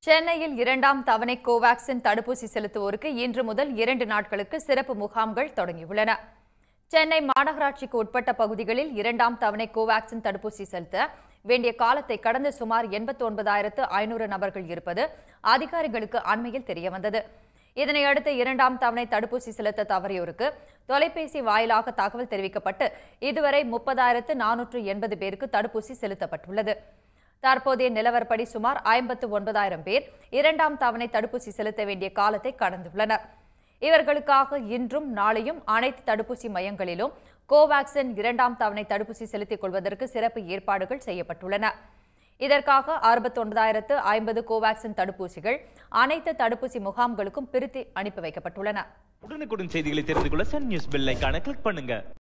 சென்னையில் இரண்டாம் தவணை கோவாக்சின் தடுப்பூசி செலுத்துவோருக்கு இன்று முதல் இரண்டு நாட்களுக்கு சிறப்பு முகாம்கள் தொடங்கியுள்ளன சென்னை மாநகராட்சிக்கு உட்பட்ட பகுதிகளில் இரண்டாம் தவணை கோவாக்சின் தடுப்பூசி செலுத்த வேண்டிய காலத்தை கடந்த சுமார் எண்பத்தி ஒன்பதாயிரத்து ஐநூறு நபர்கள் இருப்பது அதிகாரிகளுக்கு அண்மையில் தெரியவந்தது இதனையடுத்து இரண்டாம் தவணை தடுப்பூசி செலுத்த தவறியோருக்கு தொலைபேசி வாயிலாக தகவல் தெரிவிக்கப்பட்டு இதுவரை முப்பதாயிரத்து நானூற்று எண்பது பேருக்கு தடுப்பூசி செலுத்தப்பட்டுள்ளது தற்போதைய நிலவரப்படி சுமார் ஐம்பத்து ஒன்பதாயிரம் பேர் இரண்டாம் தவணை தடுப்பூசி செலுத்த வேண்டிய காலத்தை கடந்துள்ளனர் இவர்களுக்காக இன்றும் நாளையும் அனைத்து தடுப்பூசி மையங்களிலும் கோவாக்சின் இரண்டாம் தவணை தடுப்பூசி செலுத்திக் கொள்வதற்கு சிறப்பு ஏற்பாடுகள் செய்யப்பட்டுள்ளன இதற்காக அறுபத்தொன்பதாயிரத்து ஐம்பது கோவாக்சின் தடுப்பூசிகள் அனைத்து தடுப்பூசி முகாம்களுக்கும் பிரித்து அனுப்பி வைக்கப்பட்டுள்ளன உடனுக்குடன் செய்திகளை தெரிந்து கொள்ள சன் நியூஸ் பெல் ஐகானை கிளிக் பண்ணுங்க